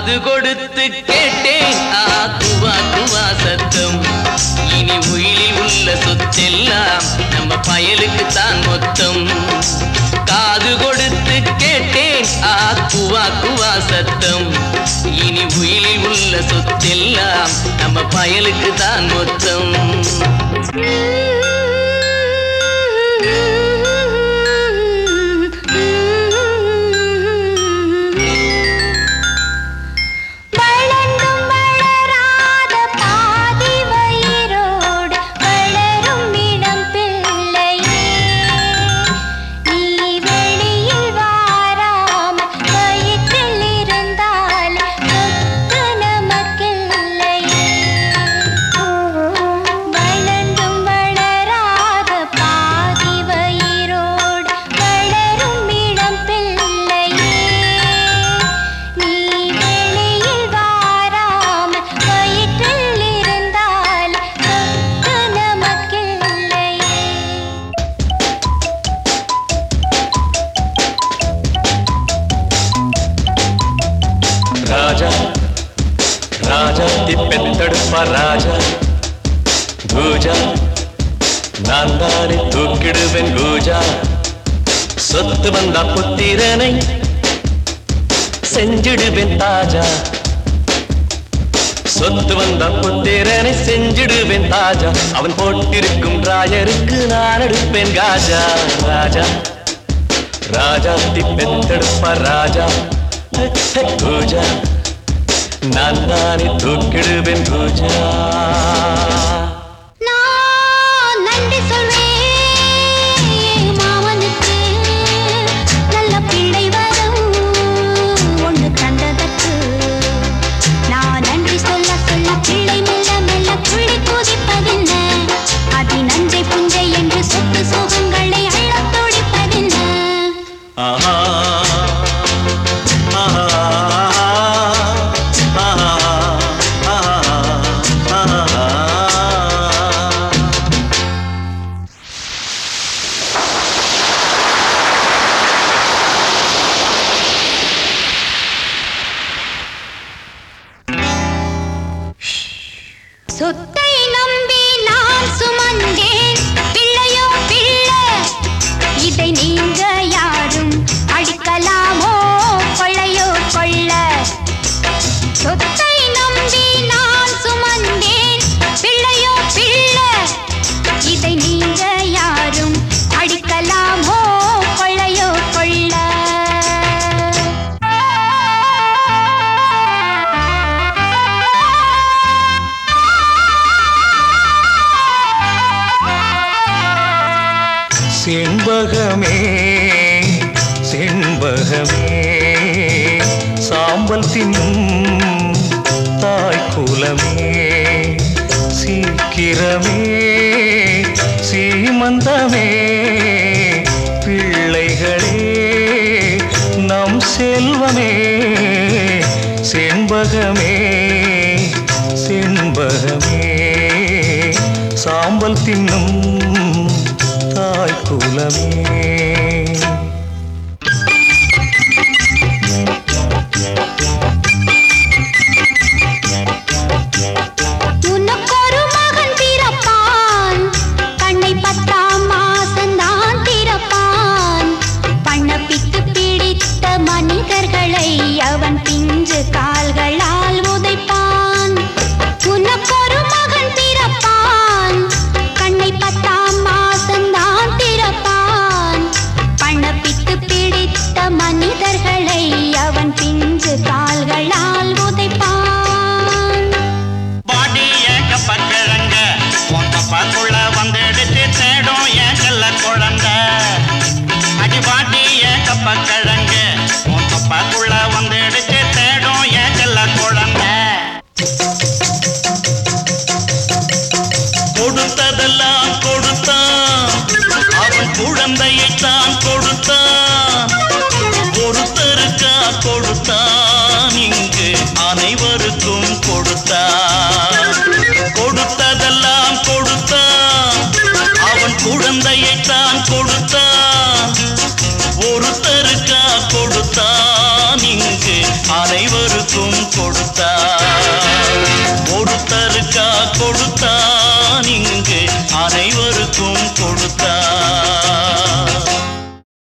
காது கொடுத்து கேட்டேன் ஆ குவா குவா சத்தம் இனி உயிரில் உள்ள சொத்தெல்லாம் நம்ம பயலுக்கு தான் மொத்தம் காது கொடுத்து கேட்டேன் ஆ குவா குவா சத்தம் இனி உயிரில் உள்ள சொத்தெல்லாம் நம்ம பயலுக்கு தான் மொத்தம் வளர்ந்தும் வளராத பாதி வயிரோடு வளரும் இளம் பிள்ளையே நீ வெளியில் வாராமல் வயிற்றில் இருந்தால் சொத்து நமக்கில்லையே வளர்ந்தும் வளராத பாதி வயிரோடு வளரும் இளம் பிள்ளையே நீ வெளியில் வாராமல் வயிற்றில் இருந்தால் சொத்து நமக்கில்லையே ராஜா ராஜா திப்பெத்தெடுப்பா ராஜா பூஜா நான் தானே தூக்கிடுவேன் பூஜா சொத்து வந்தா புத்திரனை செஞ்சிடுவேன் தாஜா சொத்து வந்தா புத்திரனை செஞ்சிடுவேன் தாஜா அவன் போட்டிருக்கும் ராயருக்கு நான் எடுப்பேன் காஜா ராஜா ராஜா திப்பெத்தெடுப்பா ராஜா ஹே, ஹே, பூஜா நான் தானே தூக்கிடுவேன் பூஜா நான் நன்றி சொல்வேன் மாமனுக்கு நல்ல பிள்ளை வரும் ஒன்று தந்ததற்கு நான் நன்றி சொல்ல சொல்ல பிள்ளை மெல்ல மெல்ல துள்ளி குதிப்பதென்ன அதி நஞ்சை புஞ்சை என்று சொத்து சோகங்களை அள்ளத் துடிப்பதென்ன ஆஹா ஆஹா ஆஹா ஆஹா சொத்தை நம்பி நான் சுமந்தேன் பிள்ளையோ பிள்ளை இதை நீங்க யாரும் அடிக்கலாமோ கொள்ளையோ கொள்ள சொத்தை நம்பி நான் சுமந்தேன் பிள்ளையோ பிள்ளை இதை நீங்க யாரும் அடிக்கலாமோ கொள்ளையோ கொள்ள செண்பகமே செண்பகமே சாம்பல் தின்னும் தாய்க்குலமே சீக்கிரமே சீமந்தமே பிள்ளைகளே நம் செல்வமே செண்பகமே செண்பகமே சாம்பல் தின்னும் தாய்க்குலமே உனக்கொரு மகன் பிறப்பான் கண்ணை பத்தாம் மாசந்தான் திறப்பான் பண்ணப்பித்து பிடித்த மனிதர்களை அவன் பிஞ்சு கால்களால் உதைப்பான் உனக்கொரு மகன் பிறப்பான் கண்ணை பத்தாம் மாசந்தான் திறப்பான் பண்ணப்பித்து பிடித்த மனிதர்களை அவன் பிஞ்சு கால்களால் உதைப்பான் பாடி ஏக பக்கிழங்க உன் பப்பாக்குள்ள வந்துடுச்சு தேடும் என் செல்ல குழந்தை அடி பாடி ஏக பக்கிழங்க உன் பப்பாக்குள்ள வந்துடுச்சு தேடும் என் செல்ல குழந்தை கொடுத்ததெல்லாம் கொடுத்தான் அவன் குழந்தையைத்தான் கொடுத்தான் ஒருத்தருக்கா கொடுத்தான் இங்கு அனைவருக்கும் கொடுத்தான் கொடுத்ததெல்லாம் கொடுத்தான் அவன் குழந்தையைத்தான் கொடுத்தான் ஒருத்தருக்கா அனைவருக்கும் கொடுத்தான் ஒருத்தருக்கா கொடுத்தான் இங்கு அனைவருக்கும் கொடுத்தான்